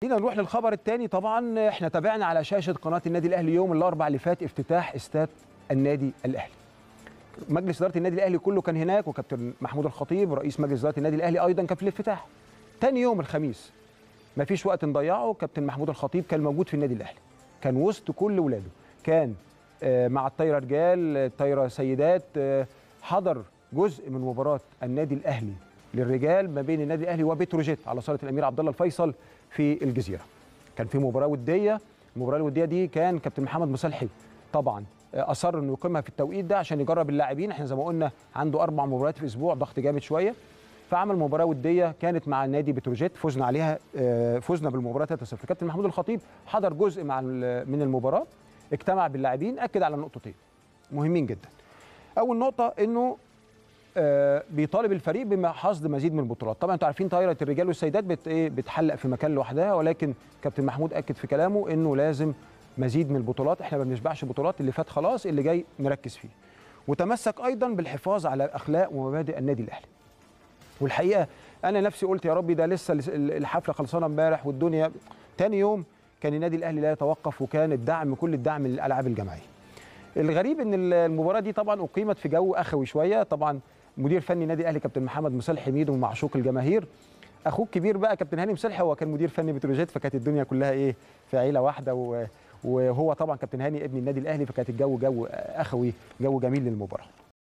خلينا نروح للخبر الثاني طبعا احنا تابعنا على شاشه قناه النادي الاهلي يوم الاربعاء اللي فات افتتاح استاد النادي الاهلي مجلس اداره النادي الاهلي كله كان هناك وكابتن محمود الخطيب رئيس مجلس اداره النادي الاهلي ايضا كان في الافتتاح تاني يوم الخميس ما فيش وقت نضيعه كابتن محمود الخطيب كان موجود في النادي الاهلي كان وسط كل ولاده كان آه، مع الطايره رجال الطايره سيدات آه، حضر جزء من مباراه النادي الاهلي للرجال ما بين النادي الاهلي وبتروجيت على صاله الامير عبد الله الفيصل في الجزيره كان في مباراه وديه المباراه الوديه دي كان كابتن محمد مصلحي طبعا اصر انه يقيمها في التوقيت ده عشان يجرب اللاعبين احنا زي ما قلنا عنده اربع مباريات في اسبوع ضغط جامد شويه فعمل مباراه وديه كانت مع نادي بتروجيت فزنا عليها آه، فزنا بالمباراه 3-0 كابتن محمود الخطيب حضر جزء مع ال- من المباراه اجتمع باللاعبين اكد على نقطتين مهمين جدا اول نقطه انه آه، بيطالب الفريق بحصد مزيد من البطولات طبعا انتوا عارفين طايره الرجال والسيدات بت ايه بتحلق في مكان لوحدها ولكن كابتن محمود اكد في كلامه انه لازم مزيد من البطولات احنا ما بنشبعش بطولات اللي فات خلاص اللي جاي نركز فيه وتمسك ايضا بالحفاظ على اخلاق ومبادئ النادي الاهلي والحقيقه انا نفسي قلت يا ربي ده لسه الحفله خلصانه امبارح والدنيا تاني يوم كان النادي الاهلي لا يتوقف وكان الدعم كل الدعم للالعاب الجماعيه الغريب ان المباراه دي طبعا اقيمت في جو اخوي شويه طبعا مدير فني النادي الاهلي كابتن محمد مصالح حميد ومعشوق الجماهير اخوه الكبير بقى كابتن هاني مصالح هو كان مدير فني بتروجيت فكانت الدنيا كلها ايه في عيله واحده و... وهو طبعا كابتن هاني ابن النادي الاهلي فكانت الجو جو اخوي جو جميل للمباراه